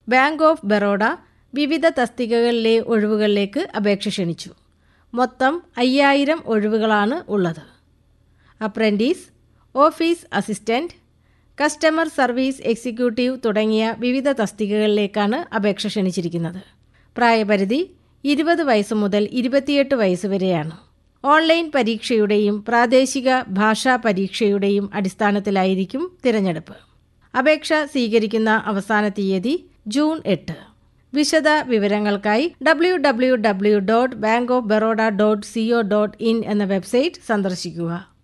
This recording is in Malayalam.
ബാങ്ക് ഓഫ് ബറോഡ വിവിധ തസ്തികകളിലെ ഒഴിവുകളിലേക്ക് അപേക്ഷ ക്ഷണിച്ചു മൊത്തം അയ്യായിരം ഒഴിവുകളാണ് ഉള്ളത് apprentice office assistant customer service executive തുടങ്ങിയ വിവിധ തസ്തികകളിലേക്കാണ് അപേക്ഷ ക്ഷണിച്ചിരിക്കുന്നത് പ്രായപരിധി ഇരുപത് വയസ്സ് മുതൽ ഇരുപത്തിയെട്ട് വയസ്സ് വരെയാണ് ഓൺലൈൻ പരീക്ഷയുടെയും പ്രാദേശിക ഭാഷാ പരീക്ഷയുടെയും അടിസ്ഥാനത്തിലായിരിക്കും തിരഞ്ഞെടുപ്പ് അപേക്ഷ സ്വീകരിക്കുന്ന അവസാന തീയതി ജൂൺ എട്ട് വിശദ വിവരങ്ങൾക്കായി W W W dot bank of Baroda dot C O dot in എന്ന വെബ്സൈറ്റ് സന്ദർശിക്കുക